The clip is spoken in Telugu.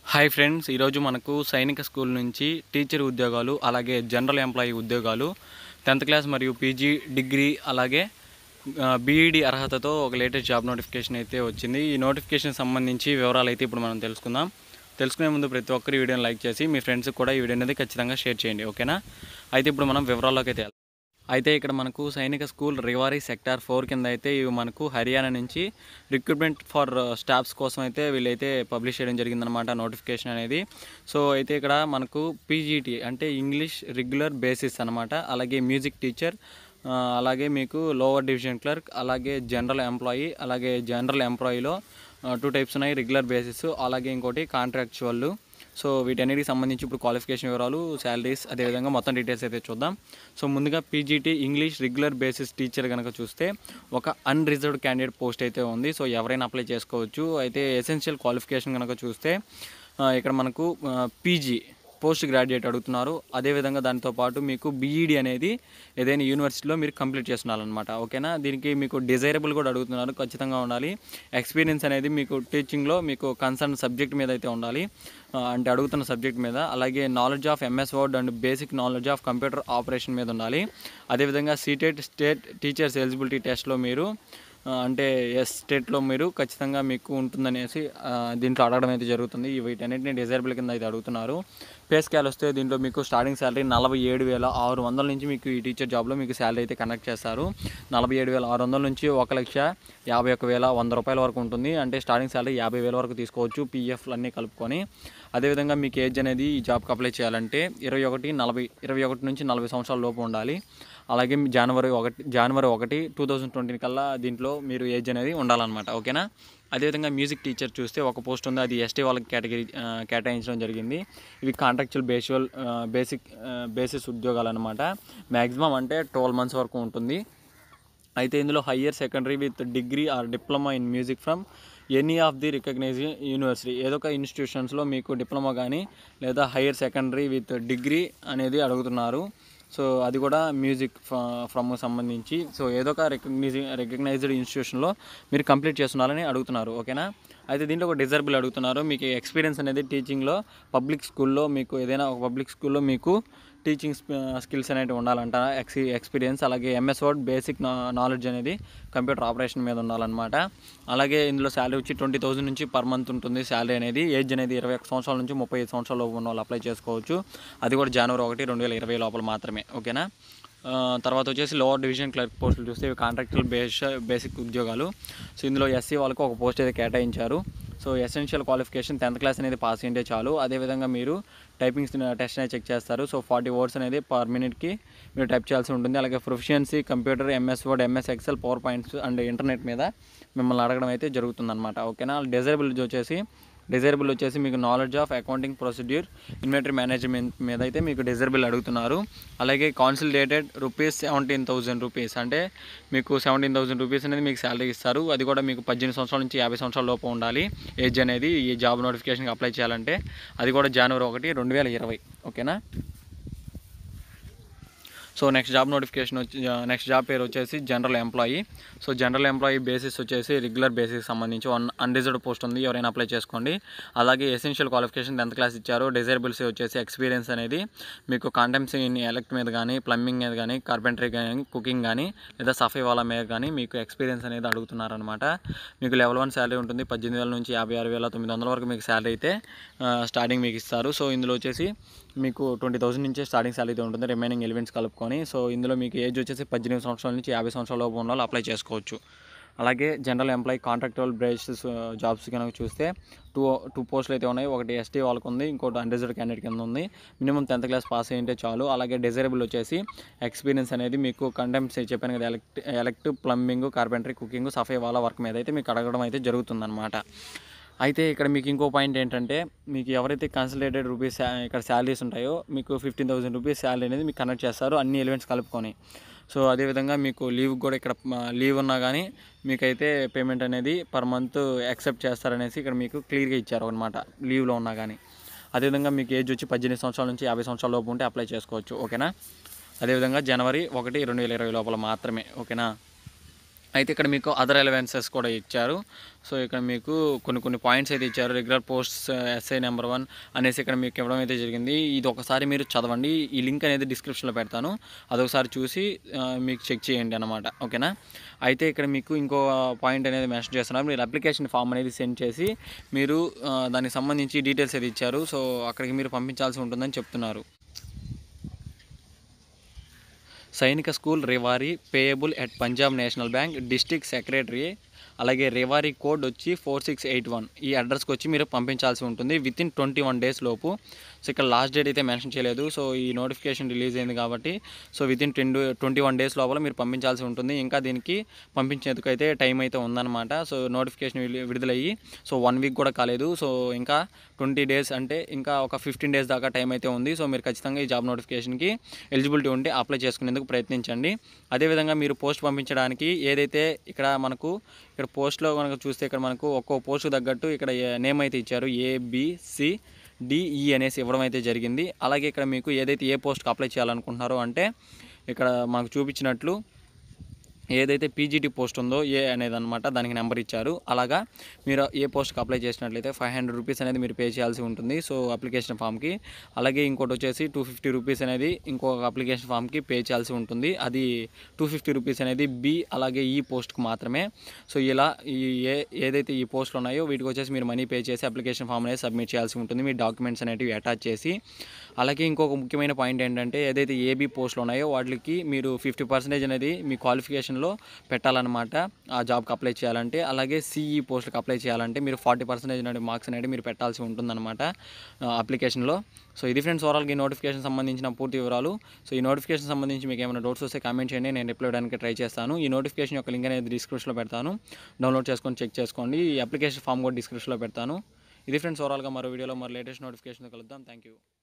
హాయ్ ఫ్రెండ్స్ ఈరోజు మనకు సైనిక స్కూల్ నుంచి టీచర్ ఉద్యోగాలు అలాగే జనరల్ ఎంప్లాయీ ఉద్యోగాలు టెన్త్ క్లాస్ మరియు పీజీ డిగ్రీ అలాగే బీఈడి అర్హతతో ఒక లేటెస్ట్ జాబ్ నోటిఫికేషన్ అయితే వచ్చింది ఈ నోటిఫికేషన్ సంబంధించి వివరాలు అయితే ఇప్పుడు మనం తెలుసుకుందాం తెలుసుకునే ముందు ప్రతి ఒక్కరు ఈ వీడియోని లైక్ చేసి మీ ఫ్రెండ్స్కి కూడా ఈ వీడియో అనేది ఖచ్చితంగా షేర్ చేయండి ఓకేనా అయితే ఇప్పుడు మనం వివరాల్లోకి అయితే వెళ్దాం. అయితే ఇక్కడ మనకు సైనిక స్కూల్ రివారీ సెక్టార్ ఫోర్ కింద అయితే ఇవి మనకు హర్యానా నుంచి రిక్రూట్మెంట్ ఫర్ స్టాఫ్స్ కోసం అయితే వీళ్ళైతే పబ్లిష్ చేయడం జరిగిందనమాట నోటిఫికేషన్ అనేది సో అయితే ఇక్కడ మనకు పీజీటీ అంటే ఇంగ్లీష్ రెగ్యులర్ బేసిస్ అనమాట అలాగే మ్యూజిక్ టీచర్ ఆ, అలాగే మీకు లోవర్ డివిజన్ క్లర్క్ అలాగే జనరల్ ఎంప్లాయీ అలాగే జనరల్ ఎంప్లాయీలో టూ టైప్స్ ఉన్నాయి రెగ్యులర్ బేసిస్ అలాగే ఇంకోటి కాంట్రాక్చువల్ సో వీటన్నిటికి సంబంధించి ఇప్పుడు క్వాలిఫికేషన్ వివరాలు శాలరీస్ అదేవిధంగా మొత్తం డీటెయిల్స్ అయితే చూద్దాం సో ముందుగా PGT English regular basis teacher కనుక చూస్తే ఒక అన్రిజర్వ్డ్ క్యాండిడేట్ పోస్ట్ అయితే ఉంది సో ఎవరైనా అప్లై చేసుకోవచ్చు అయితే ఎసెన్షియల్ క్వాలిఫికేషన్ కనుక చూస్తే ఆ, ఇక్కడ మనకు పీజీ పోస్ట్ గ్రాడ్యుయేట్ అడుగుతున్నారు అదేవిధంగా దానితో పాటు మీకు బీఈడి అనేది ఏదైనా యూనివర్సిటీలో మీరు కంప్లీట్ చేస్తున్నారనమాట ఓకేనా దీనికి మీకు డిజైరబుల్ కూడా అడుగుతున్నారు ఖచ్చితంగా ఉండాలి ఎక్స్పీరియన్స్ అనేది మీకు టీచింగ్లో మీకు కన్సర్న్ సబ్జెక్ట్ మీద అయితే ఉండాలి ఆ, అంటే అడుగుతున్న సబ్జెక్ట్ మీద అలాగే knowledge of MS Word and basic knowledge of computer operation మీద ఉండాలి అదేవిధంగా సీటెడ్ స్టేట్ టీచర్స్ ఎలిజిబిలిటీ టెస్ట్లో మీరు ఆ, అంటే ఎస్ స్టేట్లో మీరు ఖచ్చితంగా మీకు ఉంటుందనేసి ఆ, దీంట్లో అడగడం అయితే జరుగుతుంది వీటన్నిటిని డిజైరబుల్ కింద అయితే అడుగుతున్నారు పే స్కేల్ వస్తే దీంట్లో మీకు స్టార్టింగ్ శాలరీ నలభై ఏడు వేల ఆరు వందల నుంచి మీకు ఈ టీచర్ జాబ్లో మీకు శాలరీ అయితే కనెక్ట్ చేస్తారు నలభై ఏడు వేల ఆరు వందల నుంచి ఒక లక్ష యాభై ఒక వేల వంద రూపాయల వరకు ఉంటుంది అంటే స్టార్టింగ్ శాలరీ యాభై వేల వరకు తీసుకోవచ్చు పీఎఫ్లు అన్నీ కలుపుకొని అదేవిధంగా మీకు ఏజ్ అనేది ఈ జాబ్కి అప్లై చేయాలంటే ఇరవై ఒకటి నలభై ఇరవై ఒకటి నుంచి నలభై సంవత్సరాల లోపు ఉండాలి అలాగే మీ జనవరి ఒకటి జనవరి ఒకటి టూ థౌజండ్ ట్వంటీ కల్లా దీంట్లో మీరు ఏజ్ అనేది ఉండాలన్నమాట ఓకేనా అదేవిధంగా మ్యూజిక్ టీచర్ చూస్తే ఒక పోస్ట్ ఉంది అది ఎస్టీ వాళ్ళకి కేటగిరీ ఆ, కేటాయించడం జరిగింది ఇవి కాంట్రాక్చువల్ బేషువల్ బేసిక్ బేసిస్ ఉద్యోగాలు అనమాట మ్యాక్సిమం అంటే ట్వెల్వ్ మంత్స్ వరకు ఉంటుంది అయితే ఇందులో higher secondary with degree or diploma in music from any of the recognise university ఏదో ఒక ఇన్స్టిట్యూషన్స్లో మీకు డిప్లొమా కానీ లేదా హయ్యర్ సెకండరీ విత్ డిగ్రీ అనేది అడుగుతున్నారు సో అది కూడా మ్యూజిక్ ఫ్రమ్ సంబంధించి సో ఏదో ఒక రికగ్నైజ్ రికగ్నైజ్డ్ ఇన్స్టిట్యూషన్లో మీరు కంప్లీట్ చేస్తున్నారని అడుగుతున్నారు ఓకేనా అయితే దీంట్లో ఒక డిజర్బుల్ అడుగుతున్నారు మీకు ఎక్స్పీరియన్స్ అనేది టీచింగ్లో పబ్లిక్ స్కూల్లో మీకు ఏదైనా ఒక పబ్లిక్ స్కూల్లో మీకు టీచింగ్ స్కిల్స్ అనేవి ఉండాలంట ఎక్స్ ఎక్స్పీరియన్స్ అలాగే ఎంఎస్ వర్డ్ బేసిక్ నాలెడ్జ్ అనేది కంప్యూటర్ ఆపరేషన్ మీద ఉండాలన్నమాట అలాగే ఇందులో శాలరీ వచ్చి ట్వంటీ థౌసండ్ నుంచి పర్ మంత్ ఉంటుంది శాలరీ అనేది ఏజ్ అనేది ఇరవై ఒక సంవత్సరాల నుంచి ముప్పై ఐదు సంవత్సరాల లోపు ఉన్న వాళ్ళు అప్లై చేసుకోవచ్చు అది కూడా జనవరి ఒకటి రెండు వేల ఇరవై లోపల మాత్రమే ఓకేనా ఆ, తర్వాత వచ్చేసి లోవర్ డివిజన్ క్లర్క్ పోస్టులు చూస్తే ఇవి కాంట్రాక్చువల్ బేస్ బేసిక్ ఉద్యోగాలు సో ఇందులో ఎస్సీ వాళ్ళకు ఒక పోస్ట్ అయితే కేటాయించారు so essential qualification tenth class అనేది పాస్ అయింటే చాలు అదేవిధంగా మీరు టైపింగ్ టెస్ట్ అనేది చెక్ చేస్తారు సో ఫార్టీ వర్డ్స్ అనేది పర్ మినిట్కి మీరు టైప్ చేయాల్సి ఉంటుంది అలాగే proficiency computer MS Word MS Excel power points and internet మీద మిమ్మల్ని అడగడం అయితే జరుగుతుందన్నమాట ఓకేనా డిజైరబుల్ వచ్చేసి డిజైరబుల్ వచ్చేసి మీకు knowledge of accounting procedure inventory management మీద అయితే మీకు డిజైరబుల్ అడుగుతున్నారు అలాగే consolidated rupees seventeen thousand rupees అంటే మీకు సెవెంటీన్ థౌసండ్ రూపీస్ అనేది మీకు శాలరీ ఇస్తారు అది కూడా మీకు పద్దెనిమిది సంవత్సరాల నుంచి యాభై సంవత్సరాల లోపు ఉండాలి ఏజ్ అనేది ఈ జాబ్ నోటిఫికేషన్కి అప్లై చేయాలంటే అది కూడా జనవరి ఒకటి రెండు వేల ఇరవై ఓకేనా సో నెక్స్ట్ జాబ్ నోటిఫికేషన్ వచ్చి నెక్స్ట్ జాబ్ పేరు వచ్చేసి general employee so general employee basis వచ్చేసి రెగ్యులర్ బేసిస్ సంబంధించి వన్ అన్రిజర్వ్డ్ పోస్ట్ ఉంది ఎవరైనా అప్లై చేసుకోండి అలాగే ఎసెన్షియల్ క్వాలిఫికేషన్ టెన్త్ క్లాస్ ఇచ్చారు డిజైరబుల్స్ వచ్చేసి ఎక్స్పీరియన్స్ అనేది మీకు కాంటెంప్స్ ఇన్ ఎలక్ట్ మీద కానీ ప్లంబింగ్ మీద కానీ కార్పెంటరీ కానీ కుకింగ్ కానీ లేదా సఫై వాళ్ళ మీద కానీ మీకు ఎక్స్పీరియన్స్ అనేది అడుగుతున్నారనమాట మీకు లెవెల్ వన్ శాలరీ ఉంటుంది పద్దెనిమిది వేల నుంచి యాభై ఆరు వేల తొమ్మిది వందల వరకు మీకు శాలరీ అయితే స్టార్టింగ్ మీకు ఇస్తారు సో ఇందులో వచ్చేసి మీకు ట్వంటీ థౌసండ్ నుంచే స్టార్టింగ్ శాలరీ అయితే ఉంటుంది రిమైనింగ్ ఎలిమెంట్స్ కలుపుకొని సో ఇందులో మీకు ఏజ్ వచ్చేసి పద్దెనిమిది సంవత్సరాల నుంచి యాభై సంవత్సరాల లోపు ఉన్న వాళ్ళు అప్లై చేసుకోవచ్చు అలాగే general employee contractual basis jobs కనుక చూస్తే టూ టూ పోస్టులు అయితే ఉన్నాయి ఒకటి ఎస్టీ వాళ్ళకు ఉంది ఇంకోటి అన్రిజర్వ్డ్ క్యాండిడేట్ కింద ఉంది మినిమం టెన్త్ క్లాస్ పాస్ అయ్యింటే చాలు అలాగే డిజైరబుల్ వచ్చేసి ఎక్స్పీరియన్స్ అనేది మీకు కంటెంప్స్ చెప్పాను కదా elect elect plumbing carpentry cooking సఫై వాళ్ళ వర్క్ మీద అయితే మీకు అడగడం అయితే జరుగుతుందన్నమాట అయితే ఇక్కడ మీకు ఇంకో పాయింట్ ఏంటంటే మీకు ఎవరైతే కన్సల్టేటెడ్ రూపీస్ ఇక్కడ శాలరీస్ ఉంటాయో మీకు ఫిఫ్టీన్ థౌసండ్ రూపీస్ శాలరీ అనేది మీకు కనెక్ట్ చేస్తారు అన్ని ఎలిమెంట్స్ కలుపుకొని సో అదేవిధంగా మీకు లీవ్ కూడా ఇక్కడ లీవ్ ఉన్నా కానీ మీకైతే పేమెంట్ అనేది పర్ మంత్ యాక్సెప్ట్ చేస్తారనేసి ఇక్కడ మీకు క్లియర్గా ఇచ్చారు అనమాట లీవ్లో ఉన్నా కానీ అదేవిధంగా మీకు ఏజ్ వచ్చి పద్దెనిమిది సంవత్సరాల నుంచి యాభై సంవత్సరాల లోపు ఉంటే అప్లై చేసుకోవచ్చు ఓకేనా అదేవిధంగా జనవరి ఒకటి రెండు వేల ఇరవై లోపల మాత్రమే ఓకేనా అయితే ఇక్కడ మీకు అదర్ ఎలవెన్సెస్ కూడా ఇచ్చారు సో ఇక్కడ మీకు కొన్ని కొన్ని పాయింట్స్ అయితే ఇచ్చారు regular posts SI number one అనేసి ఇక్కడ మీకు ఇవ్వడం అయితే జరిగింది ఇది ఒకసారి మీరు చదవండి ఈ లింక్ అనేది డిస్క్రిప్షన్లో పెడతాను అదొకసారి చూసి ఆ, మీకు చెక్ చేయండి అనమాట ఓకేనా అయితే ఇక్కడ మీకు ఇంకో పాయింట్ అనేది మెన్షన్ చేస్తున్నారు మీరు అప్లికేషన్ ఫామ్ అనేది సెండ్ చేసి మీరు ఆ, దానికి సంబంధించి డీటెయిల్స్ అయితే ఇచ్చారు సో అక్కడికి మీరు పంపించాల్సి ఉంటుందని చెప్తున్నారు Sainik school Rewari payable at Punjab National Bank district secretary అలాగే రేవారి కోడ్ వచ్చి ఫోర్ సిక్స్ ఎయిట్ వన్ ఈ అడ్రస్కి వచ్చి మీరు పంపించాల్సి ఉంటుంది within twenty one days లోపు సో ఇక్కడ లాస్ట్ డేట్ అయితే మెన్షన్ చేయలేదు సో ఈ నోటిఫికేషన్ రిలీజ్ అయింది కాబట్టి so within twenty twenty one days లోపల మీరు పంపించాల్సి ఉంటుంది ఇంకా దీనికి పంపించేందుకు అయితే టైం అయితే ఉందన్నమాట సో నోటిఫికేషన్ విడుదల- విడుదలయ్యి సో వన్ వీక్ కూడా కాలేదు సో ఇంకా ట్వంటీ డేస్ అంటే ఇంకా ఒక ఫిఫ్టీన్ డేస్ దాకా టైం అయితే ఉంది సో మీరు ఖచ్చితంగా ఈ జాబ్ నోటిఫికేషన్కి ఎలిజిబిలిటీ ఉంటే అప్లై చేసుకునేందుకు ప్రయత్నించండి అదేవిధంగా మీరు పోస్ట్ పంపించడానికి ఏదైతే ఇక్కడ మనకు ఇక్కడ పోస్ట్లో కనుక చూస్తే ఇక్కడ మనకు ఒక్కో పోస్ట్ తగ్గట్టు ఇక్కడ నేమ్ అయితే ఇచ్చారు ఏబిసి డిఈ అనేసి ఇవ్వడం అయితే జరిగింది అలాగే ఇక్కడ మీకు ఏదైతే ఏ పోస్ట్కి అప్లై చేయాలనుకుంటున్నారో అంటే ఇక్కడ మాకు చూపించినట్లు ఏదైతే పీజీటీ పోస్ట్ ఉందో ఏ అనేది అనమాట దానికి నెంబర్ ఇచ్చారు అలాగా మీరు ఏ పోస్ట్కి అప్లై చేసినట్లయితే ఫైవ్ హండ్రెడ్ రూపీస్ అనేది మీరు పే చేయాల్సి ఉంటుంది సో అప్లికేషన్ ఫామ్కి అలాగే ఇంకోటి వచ్చేసి టూ ఫిఫ్టీ రూపీస్ అనేది ఇంకొక అప్లికేషన్ ఫామ్కి పే చేయాల్సి ఉంటుంది అది టూ ఫిఫ్టీ రూపీస్ అనేది బి అలాగే ఈ పోస్ట్కి మాత్రమే సో ఇలా ఈ ఏ ఏదైతే ఈ పోస్టులు ఉన్నాయో వీటికి వచ్చేసి మీరు మనీ పే చేసి అప్లికేషన్ ఫామ్ అనేది సబ్మిట్ చేయాల్సి ఉంటుంది మీ డాక్యుమెంట్స్ అనేటివి అటాచ్ చేసి అలాగే ఇంకొక ముఖ్యమైన పాయింట్ ఏంటంటే ఏదైతే ఏబీ పోస్టులు ఉన్నాయో వాటికి మీరు ఫిఫ్టీ పర్సెంటేజ్ అనేది మీ క్వాలిఫికేషన్లో పెట్టాలన్నమాట ఆ జాబ్కి అప్లై చేయాలంటే అలాగే సిఈ పోస్ట్కి అప్లై చేయాలంటే మీరు ఫార్టీ పర్సెంటేజ్ అనేది మార్క్స్ అనేది మీరు పెట్టాల్సి ఉంటుందన్నమాట అప్లికేషన్లో సో ఇది ఫ్రెండ్స్ ఓవరాల్గా ఈ నోటిఫికేషన్ సంబంధించిన పూర్తి వివరాలు సో ఈ నోటిఫికేషన్ సంబంధించి మీకు ఏమైనా డౌట్స్ వస్తే కామెంట్ చేయండి నేను రిప్లై ఇవ్వడానికి ట్రై చేస్తాను ఈ నోటిఫికేషన్ యొక్క లింక్ అనేది డిస్క్రిప్షన్లో పెడతాను డౌన్లోడ్ చేసుకొని చెక్ చేసుకోండి ఈ అప్లికేషన్ ఫామ్ కూడా డిస్క్రిప్షన్లో పెడతాను ఇది ఫ్రెండ్స్ ఓవరాల్గా మరో వీడియోలో మరో లేటెస్ట్ నోటిఫికేషన్ కలుద్దాం థ్యాంక్ యూ